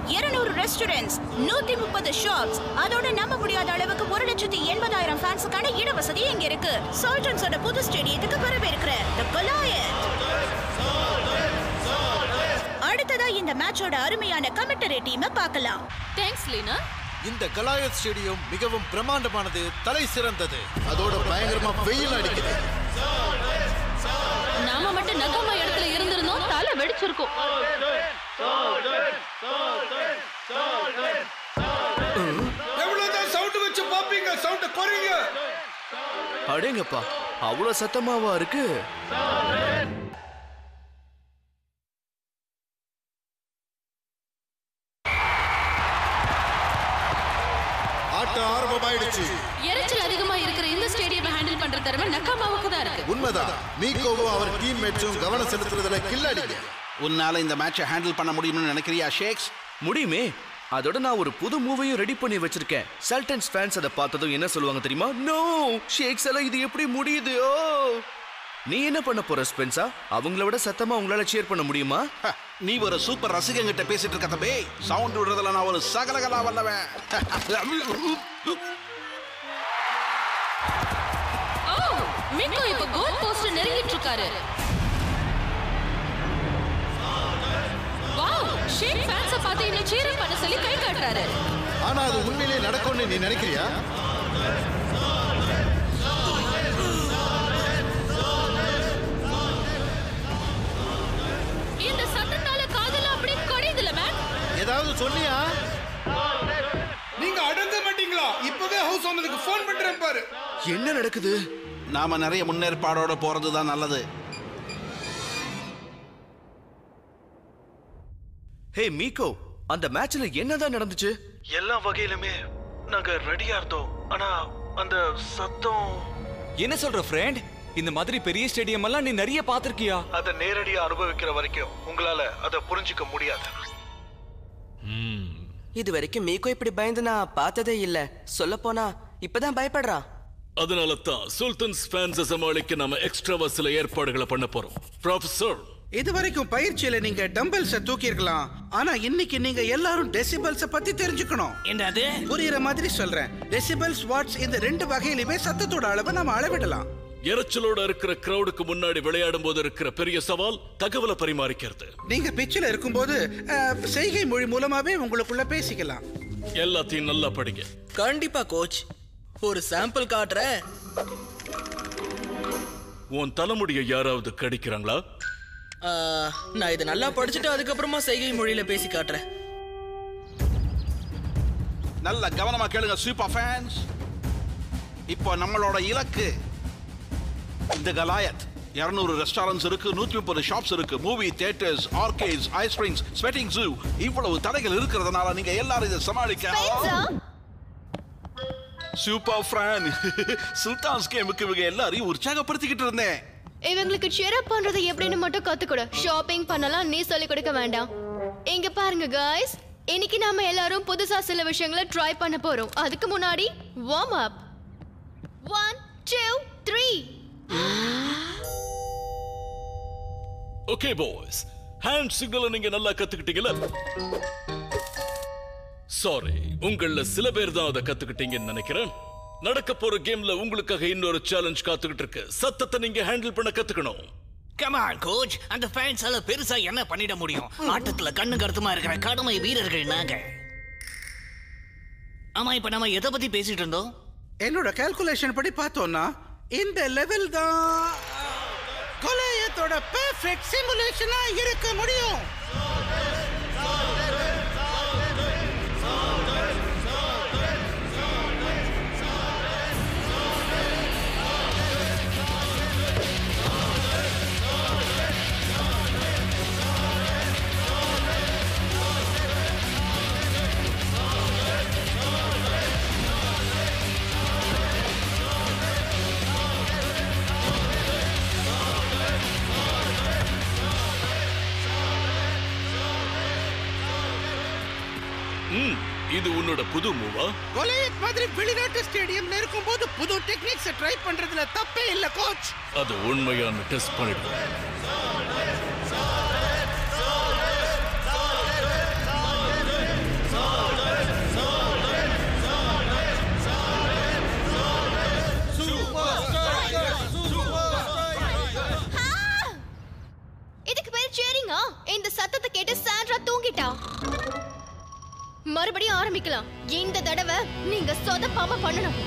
இருநூறு ரெஸ்டாரண்ட்ஸ் நூத்தி முப்பது ஷாப்ஸ் அதோட நம்ப முடியாத அளவுக்கு ஒரு லட்சத்தி எண்பதாயிரம் ஃபேன்ஸுக்கான இட வசதி இங்க இருக்கு சால்டன்ஸோட புது ஸ்டேடியத்துக்கு வரவேற்கிற The Goliath. அடுத்ததா இந்த மேட்சோட அருமையான கமெண்டரி டீமை பார்க்கலாம் தேங்க்ஸ் லீனா இந்த கலாயத் ஸ்டேடியம் மிகவும் பிரம்மாண்டமானது தலை சிறந்தது அதோட பயங்கரமா வெயில் அடிக்குது நாம மட்டும் நகமா இடத்துல இருந்திருந்தோம் தலை வெடிச்சிருக்கும் எவ்வளவுதான் சவுண்ட் வச்சு பாப்பீங்க சவுண்ட் குறைங்க அடேங்கப்பா அவ்வளவு சத்தமாவா இருக்கு ஆட்டம் ஆரம்பமாயிடுச்சு இரைச்சல் அதிகமா இருக்கிற இந்த ஸ்டேடியமை ஹேண்டில் பண்ற திறமை நக்காமாவுக்கு தான் இருக்கு உண்மைதான் மீகோவும் அவர் டீம் மேட்சும் கவனம் செலுத்துறதுல கில்லாடிங்க உன்னால இந்த மேட்சை ஹேண்டில் பண்ண முடியும்னு நினைக்கிறியா ஷேக்ஸ் முடியுமே அதோட நான் ஒரு புது மூவியும் ரெடி பண்ணி வச்சிருக்கேன் சல்டன்ஸ் ஃபேன்ஸ் அதை பார்த்ததும் என்ன சொல்லுவாங்க தெரியுமா நோ ஷேக்ஸ் எல்லாம் இது எப்படி முடியுது ஓ நீ என்ன பண்ண போற ஸ்பென்சா அவங்கள விட சத்தமா உங்களால சேர் பண்ண முடியுமா ஹ, நீ ஒரு சூப்பர் ரசிகங்கிட்ட பேசிட்டு இருக்க தம்பி சவுண்ட் விடுறதுல நான் ஒரு சகலகலா வல்லவன் ஓ மிக்கோ இப்ப கோல் போஸ்ட் நெருங்கிட்டு இருக்காரு வாவ் ஷேக் ஃபேன்ஸ பார்த்து இன்னும் cheer up பண்ண சொல்லி கை காட்டுறாரு ஆனா அது உண்மையிலே நடக்கும்னு நீ நினைக்கிறியா இந்த சத்தத்தால காதல அப்படியே குறையுதுல மேம் ஏதாவது சொன்னியா நீங்க அடங்க மாட்டீங்களா இப்பவே ஹவுஸ் ஓனருக்கு ஃபோன் பண்றேன் பாரு என்ன நடக்குது நாம நிறைய முன்னேற்பாடோட போறது தான் நல்லது ஹே மீகோ அந்த மேட்ச்ல என்னதான் நடந்துச்சு எல்லா வகையிலுமே நாங்க ரெடியா இருந்தோம் ஆனா அந்த சத்தம் என்ன சொல்ற ஃப்ரெண்ட் இந்த மாதிரி பெரிய ஸ்டேடியம் எல்லாம் நீ நிறைய பாத்திருக்கியா அதை நேரடியா அனுபவிக்கிற வரைக்கும் உங்களால அதை புரிஞ்சுக்க முடியாது இது வரைக்கும் மீகோ இப்படி பயந்து நான் பார்த்ததே இல்ல சொல்ல போனா இப்பதான் பயப்படுறான் அதனால தான் சுல்தான்ஸ் ஃபேன்ஸை சமாளிக்க நாம எக்ஸ்ட்ராவா சில ஏற்பாடுகளை பண்ண போறோம் ப்ரொஃபசர் இது வரைக்கும் பயிற்சியில நீங்க டம்பல்ஸ தூக்கி இருக்கலாம் ஆனா இன்னைக்கு நீங்க எல்லாரும் டெசிபல்ஸ பத்தி தெரிஞ்சுக்கணும் என்னது புரியுற மாதிரி சொல்றேன் டெசிபல்ஸ் வாட்ஸ் இந்த ரெண்டு வகையிலுமே சத்தத்தோட அளவை நம்ம அளவிடலாம் இரைச்சலோட இருக்கிற கிரவுடுக்கு முன்னாடி விளையாடும் போது இருக்கிற பெரிய சவால் தகவலை பரிமாறிக்கிறது நீங்க பிச்சில் இருக்கும்போது அஹ், செய்கை மொழி மூலமாவே உங்களுக்குள்ள பேசிக்கலாம் எல்லாத்தையும் நல்லா படிங்க கண்டிப்பா கோச் ஒரு சாம்பிள் காட்டுற உன் தலைமுடியை யாராவது கடிக்கிறாங்களா நான் இதை நல்லா படிச்சுட்டு அதுக்கப்புறமா செய்கை மொழியில பேசி காட்டுறேன் நல்ல கவனமா கேளுங்க சூப்பர் ஃபேன்ஸ் இப்போ நம்மளோட இலக்கு இந்த கலாயத் 200 ரெஸ்டாரண்ட்ஸ் இருக்கு நூத்தி முப்பது ஷாப்ஸ் இருக்கு மூவி தியேட்டர்ஸ் ஆர்கேட்ஸ் ஐஸ்கிரீம்ஸ் ஸ்வெட்டிங் ஜூ இவ்வளவு தடைகள் இருக்கிறதுனால நீங்க எல்லாரும் இதை சமாளிக்க சூப்பர் ஃபேன் சுல்தான்ஸ் கேமுக்கு இவங்க எல்லாரையும் உற்சாகப்படுத்திக்கிட்டு இருந்தேன் இவங்களுக்கு cheer up பண்றது எப்படின்னு மட்டும் கத்துக்கொடு ஷாப்பிங் பண்ணலாம் நீ சொல்லி கொடுக்க வேண்டாம் இங்க பாருங்க guys இன்னைக்கு நாம எல்லாரும் புதுசா சில விஷயங்களை ட்ரை பண்ண போறோம் அதுக்கு முன்னாடி warm up one two three okay boys hand சிக்னலை நீங்க நல்லா கத்துக்கிட்டீங்கல்ல சாரி உங்கள சில பேர் தான் அதை கத்துக்கிட்டீங்கன்னு நினைக்கிறேன் நடக்க போற கேம்ல உங்களுக்காக இன்னொரு சேலஞ்ச் காத்துக்கிட்டு இருக்கு சத்தத்தை நீங்க ஹேண்டில் பண்ண கத்துக்கணும் கமான் கோச் அந்த ஃபேன்ஸால பெருசா என்ன பண்ணிட முடியும் ஆட்டத்துல கண்ணு கருத்துமா இருக்கிற கடுமை வீரர்கள் நாங்க ஆமா இப்ப நம்ம எதை பத்தி பேசிட்டு இருந்தோம் என்னோட கால்குலேஷன் படி பார்த்தோம்னா இந்த லெவல் தான் கொலையத்தோட பெர்ஃபெக்ட் சிமுலேஷனா இருக்க முடியும் ம் இது உன்னோட புது மூவா கொலையத் மாதிரி வெளிநாட்டு ஸ்டேடியம்ல இருக்கும்போது புது டெக்னிக்ஸ் ட்ரை பண்றதுல தப்பே இல்ல கோச் அது உண்மையான டெஸ்ட் பண்ணிடுவோம் சரிங்க இந்த சத்தத்தை கேட்டு சாண்ட்ரா தூங்கிட்டா மறுபடியும் ஆரம்பிக்கலாம் இந்த தடவை நீங்க சொதப்பாம பண்ணணும்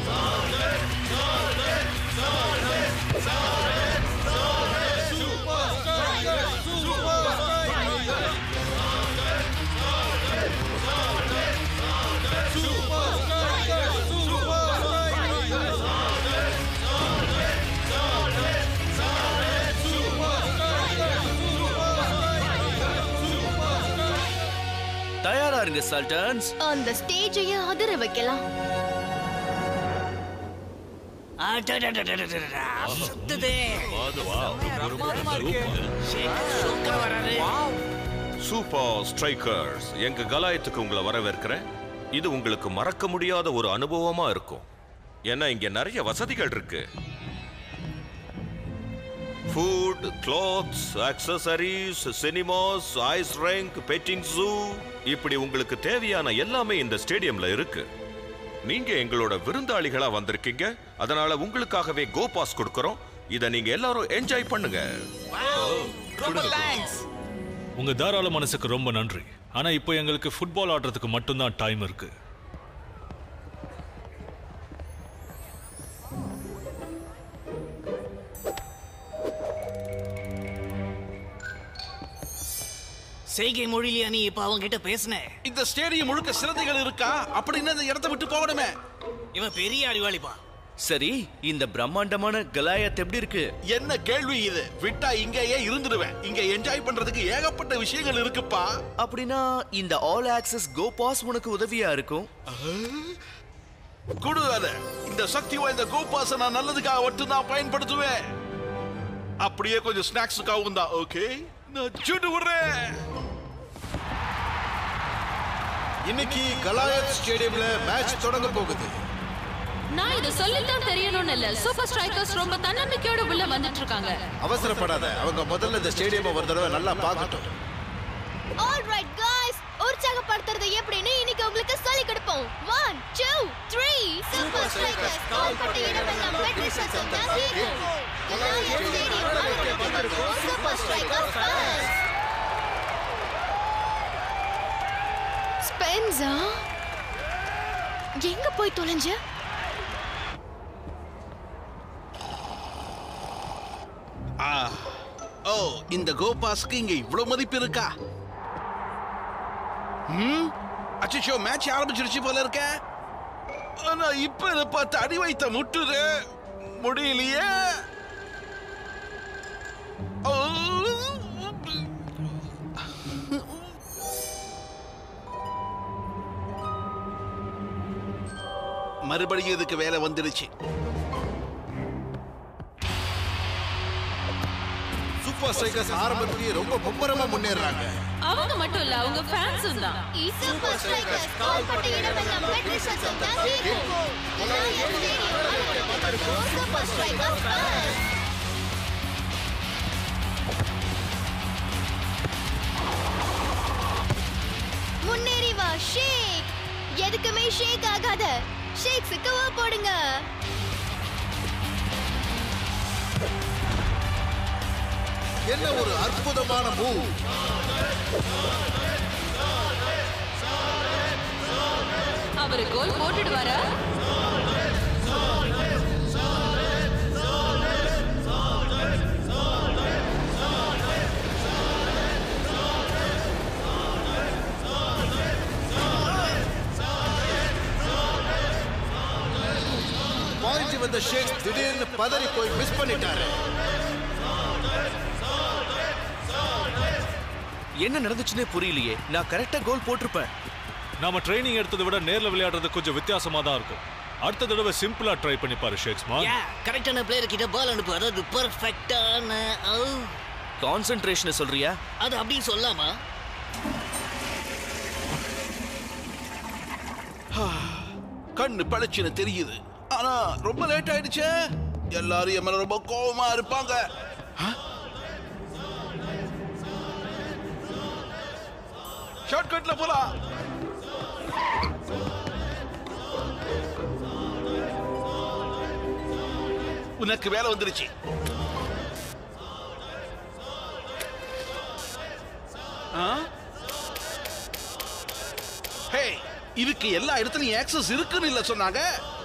தயாரா இருங்க சல்டன்ஸ் அந்த ஸ்டேஜையே அதிர வைக்கலாம் அடடடடடடடா, சுத்துதே. சூப்பரா வராரு. சூப்பர் ஸ்ட்ரைக்கர்ஸ் எங்க கலாயத்துக்கு உங்களை வரவேற்கிறேன் இது உங்களுக்கு மறக்க முடியாத ஒரு அனுபவமா இருக்கும் ஏன்னா இங்க நிறைய வசதிகள் இருக்கு food clothes accessories cinemas ice rink petting zoo இப்படி உங்களுக்கு தேவையான எல்லாமே இந்த ஸ்டேடியம்ல இருக்கு நீங்க எங்களோட விருந்தாளிகளா வந்திருக்கீங்க அதனால உங்களுக்காகவே கோ பாஸ் கொடுக்கறோம் இத நீங்க எல்லாரும் என்ஜாய் பண்ணுங்க உங்க தாராள மனசுக்கு ரொம்ப நன்றி ஆனா இப்போ எங்களுக்கு ஃபுட்பால் ஆடுறதுக்கு மட்டும்தான் டைம் இருக்கு செய்கை மொழியிலையா நீ இப்ப அவங்க கிட்ட பேசுன இந்த ஸ்டேடியம் முழுக்க சிறந்தைகள் இருக்கா அப்படின்னு இந்த இடத்தை விட்டு போகணுமே இவன் பெரிய அறிவாளிப்பா சரி இந்த பிரம்மாண்டமான கலாயத் எப்படி இருக்கு என்ன கேள்வி இது விட்டா இங்கேயே இருந்துடுவேன் இங்க என்ஜாய் பண்றதுக்கு ஏகப்பட்ட விஷயங்கள் இருக்குப்பா அப்படின்னா இந்த ஆல் ஆக்சஸ் கோ பாஸ் உனக்கு உதவியா இருக்கும் குடு அத இந்த சக்தி வாய்ந்த கோபாச நான் நல்லதுக்காக மட்டும் தான் பயன்படுத்துவேன் அப்படியே கொஞ்சம் ஸ்நாக்ஸுக்காகவும் தான் ஓகே நான் சுட்டு விடுறேன் இன்னைக்கு கலாயத் ஸ்டேடியம்ல மேட்ச் தொடங்க போகுது நான் இதை சொல்லித்தான் தெரியணும்னு இல்ல சூப்பர் ஸ்ட்ரைக்கர்ஸ் ரொம்ப தன்னம்பிக்கையோட உள்ள வந்துட்டு இருக்காங்க அவசரப்படாத அவங்க முதல்ல இந்த ஸ்டேடியம் ஒரு தடவை நல்லா பார்க்கட்டும் ஆல்ரைட் காய்ஸ் உற்சாகப்படுத்துறது எப்படின்னு இன்னைக்கு உங்களுக்கு சொல்லி கொடுப்போம் one two three super strikers கால்பட்ட இடமெல்லாம் வெற்றி சத்தம் தான் கேட்கும் கலாயத் ஸ்டேடியம் அழைக்கப்பட்டிருக்கும் சூப்பர் ஸ்ட்ரைக்கர்ஸ் ஃபேன்ஸ் ஸ்பென்சா எங்க போய் தொலைஞ்ச ஆ ஓ இந்த கோபாஸ்க்கு இங்க இவ்வளவு மதிப்பு இருக்கா ம் அச்சோ மேட்ச் ஆரம்பிச்சிருச்சு போல இருக்க ஆனா இப்ப இதை பார்த்து அடி வைத்த முட்டுது முடியலையே ஓ. மறுபடியும் இதுக்கு வேலை வந்துடுச்சு சூப்பர் ஸ்ட்ரைக்கர்ஸ் ஆரம்பத்திலேயே ரொம்ப மும்முரமா முன்னேறாங்க அவங்க மட்டும் இல்ல அவங்க ஃபேன்ஸும் தான் சூப்பர் ஸ்ட்ரைக்கர்ஸ் கால்பட்ட இடமெல்லாம் வெற்றி சத்தம் தான் கேட்கும் கலாயத் ஸ்டேடியம் அழைக்கப்பட்டிருக்கும் சூப்பர் ஸ்ட்ரைக்கர்ஸ் ஃபேன்ஸ் முன்னேறி வா ஷேக் எதுக்குமே ஷேக் ஆகாத ஷேக்ஸுக்கு ஓ போடுங்க என்ன ஒரு அற்புதமான மூவ் அவரு கோல் போட்டுடுவாரா பாயிண்ட் வந்த ஷேக் திடீர்னு பதறி போய் மிஸ் பண்ணிட்டாரு என்ன நடந்துச்சுன்னே புரியலையே நான் கரெக்டா கோல் போட்டிருப்பேன் நாம ட்ரைனிங் எடுத்ததை விட நேர்ல விளையாடுறது கொஞ்சம் வித்தியாசமா தான் இருக்கும் அடுத்த தடவை சிம்பிளா ட்ரை பண்ணி பாரு ஷேக்ஸ்மா யா கரெக்டான பிளேயர் கிட்ட பால் அனுப்பு அதாவது பெர்ஃபெக்ட்டான கான்சென்ட்ரேஷனை சொல்றியா அது அப்படி சொல்லாமா கண்ணு பளிச்சுன்னு தெரியுது ஆனா ரொம்ப லேட் ஆயிடுச்சே எல்லாரும் என் மேல ரொம்ப கோவமா இருப்பாங்க ஷார்ட் கட்ல போலாம் உனக்கு வேலை வந்துருச்சு ஹே இதுக்கு எல்லா இடத்துலயும் ஆக்சஸ் இருக்குன்னு இல்ல சொன்னாங்க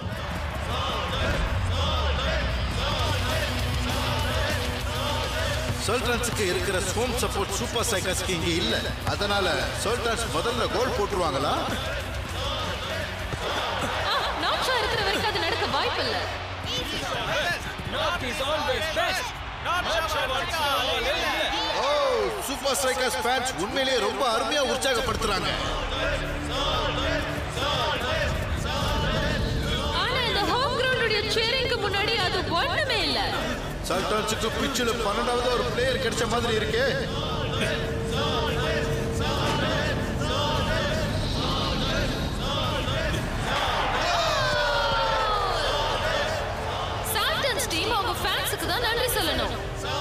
சோல்ட்ரான்ஸுக்கு இருக்கிற ஹோம் சப்போர்ட் சூப்பர் சைக்கர்ஸ்க்கு இங்க இல்ல அதனால சோல்ட்ரான்ஸ் முதல்ல கோல் போட்டுருவாங்களா நாட்சா இருக்கிற வரைக்கும் அது நடக்க வாய்ப்பில்லை ஓ சூப்பர் ஸ்ட்ரைக்கர்ஸ் ஃபேன்ஸ் உண்மையிலேயே ரொம்ப அருமையா உற்சாகப்படுத்துறாங்க ஆனா இந்த ஹோம் கிரவுண்டுடைய சேரிங்க்கு முன்னாடி அது ஒண்ணுமே இல்ல சல்டான்ஸுக்கு பிச்சில் பன்னெண்டாவது ஒரு பிளேயர் கிடைச்ச மாதிரி இருக்கே சால்டன்ஸ் டீம் அவங்க ஃபேன்ஸுக்கு தான் நன்றி சொல்லணும்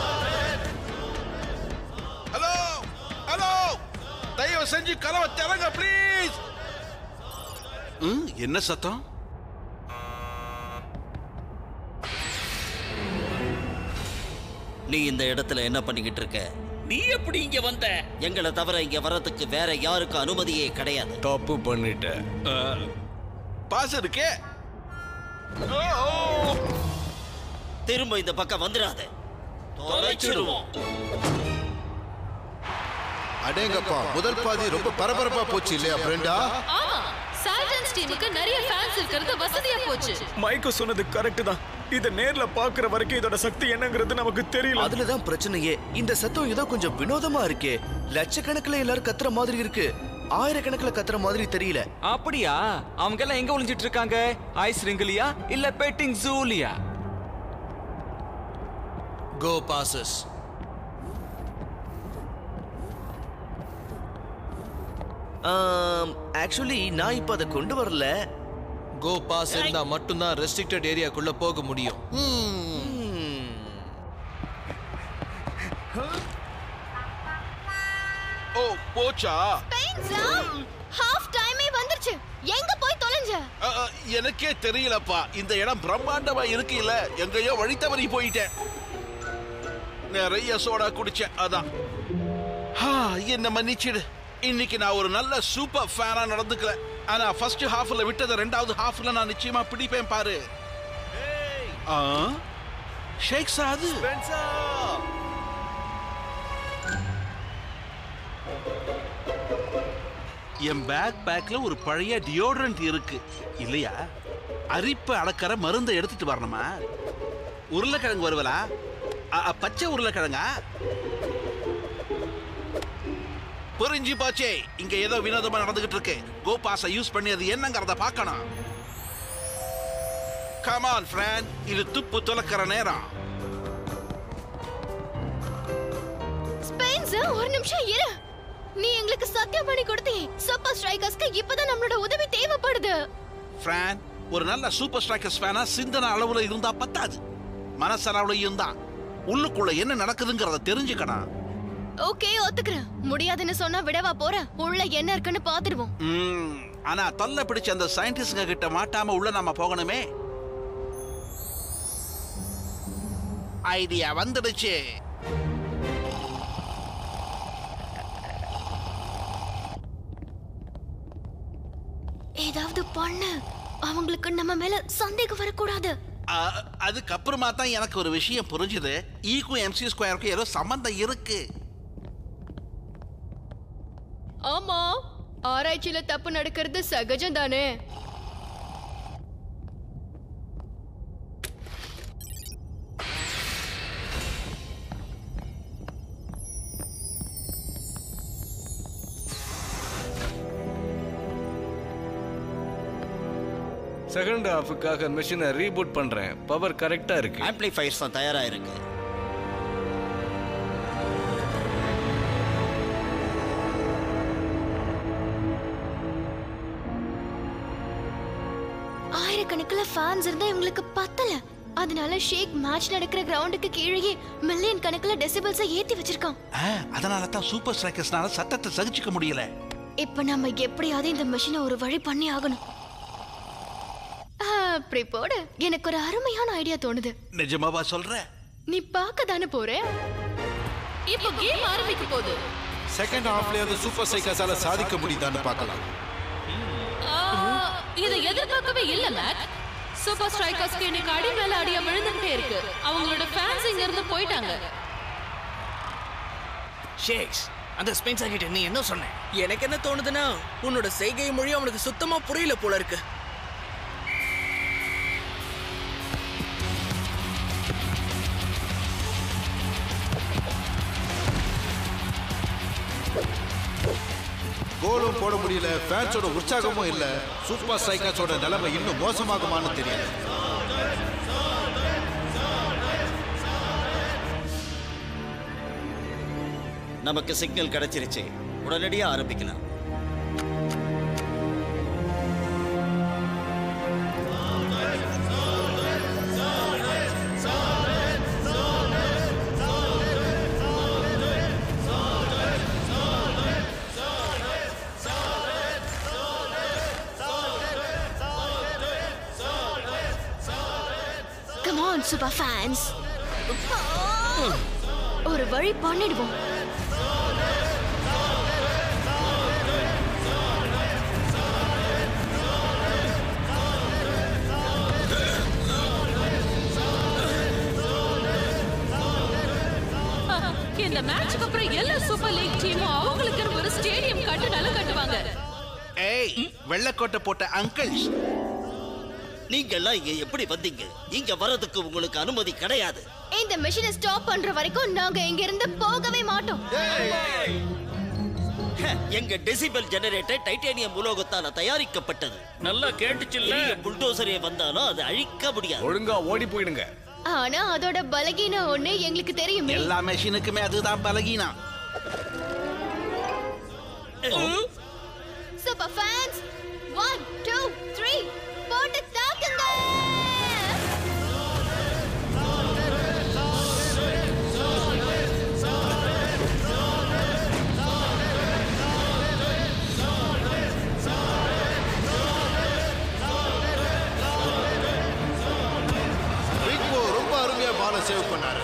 ஹலோ ஹலோ தயவு செஞ்சு கதவை திறங்க ப்ளீஸ் என்ன சத்தம் நீ இந்த இடத்துல என்ன பண்ணிக்கிட்டு இருக்க நீ எப்படி இங்க வந்த எங்களை தவிர இங்க வர்றதுக்கு வேற யாருக்கும் அனுமதியே கிடையாது தப்பு பண்ணிட்ட பாஸ் இருக்கே திரும்ப இந்த பக்கம் வந்துடாத தொலைச்சிடுவோம் அடேங்கப்பா முதல் பாதி ரொம்ப பரபரப்பா போச்சு இல்லையா பிரண்டா ஆமா சால்டன்ஸ் டீமுக்கு நிறைய ஃபேன்ஸ் இருக்கிறது வசதியா போச்சு மைக்கோ சொன்னது கரெக்ட் தான் இத நேர்ல பாக்குற வரைக்கும் இதோட சக்தி என்னங்கிறது நமக்கு தெரியல அதுலதான் பிரச்சனையே இந்த சத்தம் ஏதோ கொஞ்சம் வினோதமா இருக்கே லட்சக்கணக்கில் எல்லாரும் கத்துற மாதிரி இருக்கு ஆயிரக்கணக்கில் கத்துற மாதிரி தெரியல அப்படியா அவங்க எல்லாம் எங்க ஒளிஞ்சிட்டு இருக்காங்க ஐஸ் ரிங்கிலியா இல்ல பெட்டிங் ஜூலியா கோ பாசஸ் ஆக்சுவலி நான் இப்ப அதை கொண்டு வரல கோ பாஸ் இருந்தா மட்டும்தான் ரெஸ்ட்ரிக்டட் ஏரியாக்குள்ள போக முடியும் ஓ போச்சா ஹாஃப் டைமே வந்துருச்சு எங்க போய் தொலைஞ்ச அ, அ, எனக்கே தெரியலப்பா இந்த இடம் பிரம்மாண்டமா இருக்கு இல்ல எங்கேயோ வழி தவறி போயிட்டேன் நிறைய சோடா குடிச்சேன் அதான் ஹா, என்ன மன்னிச்சிடு இன்னைக்கு நான் ஒரு நல்ல சூப்பர் ஃபேனா நடந்துக்கல ஆனா ஃபர்ஸ்ட் ஹாஃப்ல விட்டத ரெண்டாவது ஹாஃப்ல நான் நிச்சயமா பிடிப்பேன் பாரு ஆ ஷேக் சாது என் பேக் பேக்ல ஒரு பழைய டியோட்ரண்ட் இருக்கு இல்லையா அரிப்பை அடக்கிற மருந்தை எடுத்துட்டு வரணுமா உருளைக்கிழங்கு வருவலா அ- அ, பச்சை உருளைக்கிழங்கா புரிஞ்சு போச்சே இங்க ஏதோ வினோதமா நடந்துகிட்டு இருக்கு கோபாஸை யூஸ் பண்ணி அது என்னங்கறத பார்க்கணும் கமான் ஃப்ரெண்ட் இது துப்பு துலக்கிற நேரம் ஸ்பெயின்ஸ் ஒரு நிமிஷம் இரு நீ எங்களுக்கு சத்தியம் பண்ணி கொடுத்தே சூப்பர் ஸ்ட்ரைக்கர்ஸ்க்கு இப்பதான் நம்மளோட உதவி தேவைப்படுது ஃப்ரான் ஒரு நல்ல சூப்பர் ஸ்ட்ரைக்கர்ஸ் ஃபேனா சிந்தனை அளவுல இருந்தா பத்தாது மனசளவுலையும் தான் உள்ளுக்குள்ள என்ன நடக்குதுங்கிறத தெரிஞ்சுக்கணும் ஓகே ஒத்துக்கிறேன் முடியாதுன்னு சொன்னா விடவா போற உள்ள என்ன இருக்குன்னு பாத்துருவோம் ம், ஆனா தொல்லை பிடிச்ச அந்த சயின்டிஸ்ட்ங்க கிட்ட மாட்டாம உள்ள நாம போகணுமே ஐடியா வந்துடுச்சு ஏதாவது பண்ணு அவங்களுக்கு நம்ம மேல சந்தேகம் வரக்கூடாது அ, அதுக்கப்புறமா தான் எனக்கு ஒரு விஷயம் புரிஞ்சுது ஈக்கும் எம்சி ஸ்கொயருக்கும் ஏதோ சம்பந்தம் இருக்கு ஆமா ஆராய்ச்சியில தப்பு நடக்கிறது சகஜம் தானே செகண்ட் ஹாஃபுக்காக மிஷினை ரீபூட் பண்றேன் பவர் கரெக்டா இருக்கு ஆம்பிளிஃபையர்ஸ் தான் தயாரா இருக்கு ஆயிரக்கணக்கில் ஃபேன்ஸ் இருந்தா இவங்களுக்கு பத்தல அதனால ஷேக் மேட்ச் நடக்கிற கிரவுண்டுக்கு கீழேயே மில்லியன் கணக்குல டெசிபிள்ஸை ஏத்தி வச்சிருக்கான் ஆ, அதனால தான் சூப்பர் ஸ்ட்ரைக்கர்ஸ்னால சத்தத்தை சகிச்சுக்க முடியல இப்ப நம்ம எப்படியாவது இந்த மிஷினை ஒரு வழி பண்ணி ஆகணும் ஆ, அப்படி போடு எனக்கு ஒரு அருமையான ஐடியா தோணுது நிஜமாவா சொல்ற நீ பார்க்க தானே போற இப்போ கேம் ஆரம்பிக்க போகுது செகண்ட் ஹாஃப்லயாவது சூப்பர் சைக்காஸால சாதிக்க முடியுதான்னு பார்க்கலாம் ஆ, இதை எதிர்பார்க்கவே இல்ல மேக் சூப்பர் ஸ்ட்ரைக்கர்ஸ்க்கு இன்னைக்கு அடி மேல அடியா விழுந்துட்டே இருக்கு அவங்களோட ஃபேன்ஸ் இங்க இருந்து போயிட்டாங்க ஷேக்ஸ் அந்த ஸ்பென்சர் கிட்ட நீ என்ன சொன்ன எனக்கு என்ன தோணுதுன்னா உன்னோட செய்கை மொழி அவனுக்கு சுத்தமா புரியல போல இருக்கு கோலும் போட முடியல ஃபேன்ஸோட உற்சாகமும் இல்ல சூப்பர் ஸ்ட்ரைக்கர்ஸோட நிலைமை இன்னும் மோசமாகுமான்னு தெரியல நமக்கு சிக்னல் கிடைச்சிருச்சு உடனடியா ஆரம்பிக்கலாம் கம் ஆன் சூப்பர் ஃபேன்ஸ் ஒரு வழி பண்ணிடுவோம் இந்த மேட்ச்க்கு அப்புறம் எல்லா சூப்பர் லீக் டீமும் அவங்களுக்கு ஒரு ஸ்டேடியம் கட்டுனாலும் கட்டுவாங்க ஏய் வெள்ளக்கோட்டை போட்ட அங்கிள்ஸ் நீங்க எல்லாம் இங்க எப்படி வந்தீங்க இங்க வரதுக்கு உங்களுக்கு அனுமதி கிடையாது இந்த மிஷினை ஸ்டாப் பண்ற வரைக்கும் நாங்க இங்க இருந்து போகவே மாட்டோம் ஹ, எங்க டெசிபல் ஜெனரேட்டர் டைட்டானியம் உலோகத்தால தயாரிக்கப்பட்டது நல்லா கேட்டுச்சுல்ல புல்டோசரே வந்தாலும் அதை அழிக்க முடியாது ஒழுங்கா ஓடி போயிடுங்க ஆனா அதோட பலகீனம் ஒண்ணு எங்களுக்கு தெரியுமே எல்லா மெஷினுக்குமே அதுதான் பலகீனா super fans one two three போட்டு தாக்குங்க பிக் போ ரொம்ப அருமையா பால சேவ் பண்ணாரு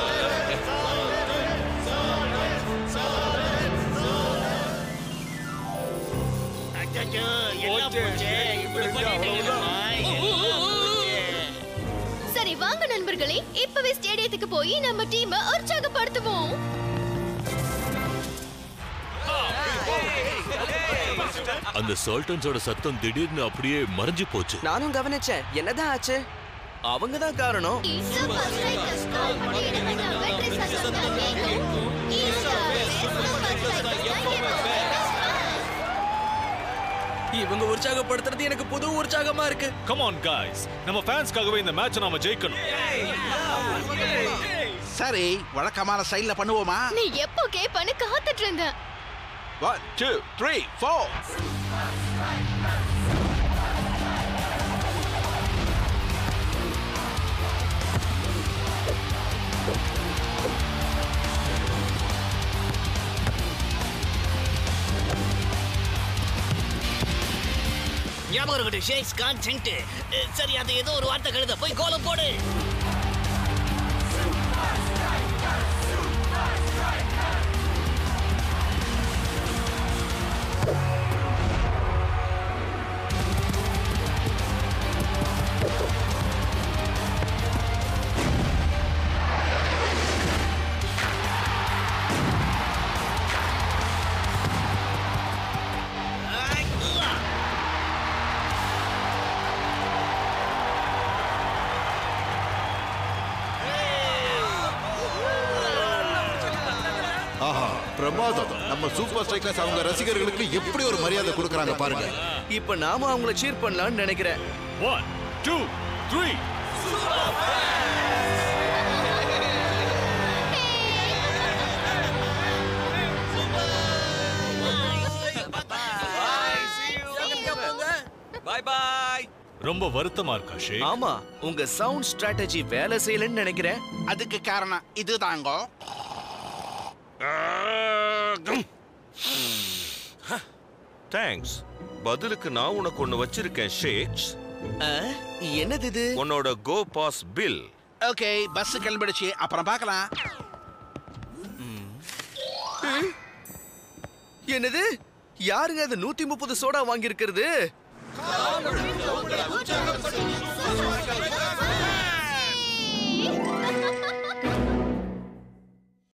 அச்சச்சோ, எல்லாம் போச்சே. இப்படி பண்ணிட்டீங்களேம்மா. எல்லாம் போச்சே. சரி வாங்க நண்பர்களே இப்பவே ஸ்டேடியத்துக்கு போய் நம்ம டீமை உற்சாகப்படுத்துவோம் அந்த சால்டன்ஸோட சத்தம் திடீர்னு அப்படியே மறைஞ்சு போச்சு நானும் கவனிச்சேன் என்னதான் ஆச்சு அவங்க தான் காரணம் சூப்பர் ஸ்ட்ரைக்கர்ஸ் கால் பண்ணிடுங்க வெற்றி சத்தம் கேட்கும் ஈஸியாவே சூப்பர் ஸ்ட்ரைக்கர்ஸ் இவங்க உற்சாகப்படுத்துறது எனக்கு புது உற்சாகமா இருக்கு கம் ஆன் காய்ஸ் நம்ம ஃபேன்ஸ்க்காகவே இந்த மேட்சை நாம ஜெயிக்கணும் சரி வழக்கமான ஸ்டைல்ல பண்ணுவோமா நீ எப்போ கேப்பன்னு காத்துட்டு இருந்தேன் ஒன் டூ த்ரீ ஃபோர் ஞாபகம் இருக்கட்டும் ஷேக்ஸ் கான்சென்ட் சரி அது ஏதோ ஒரு வார்த்தை கழுத போய் கோலம் போடு ஆஹா பிரமாதம் நம்ம சூப்பர் ஸ்ட்ரைக்கர்ஸ் அவங்க ரசிகர்களுக்கு எப்படி ஒரு மரியாதை கொடுக்கறாங்க பாருங்க இப்ப நாம அவங்கள சீர் பண்ணலாம்னு நினைக்கிறேன் one two three bye bye ரொம்ப வருத்தமா இருக்கா ஷேக் ஆமா உங்க சவுண்ட் ஸ்ட்ராட்டஜி வேலை செய்யலன்னு நினைக்கிறேன் அதுக்கு காரணம் இதுதாங்கோ தேங்க்ஸ் பதிலுக்கு நான் உனக்கு ஒன்னு வச்சிருக்கேன் ஷேக்ஸ் என்னது இது உன்னோட go pass bill okay bus கிளம்பிடுச்சு அப்புறம் பார்க்கலாம் என்னது யாருங்க அது நூத்தி முப்பது சோடா வாங்கி இருக்கிறது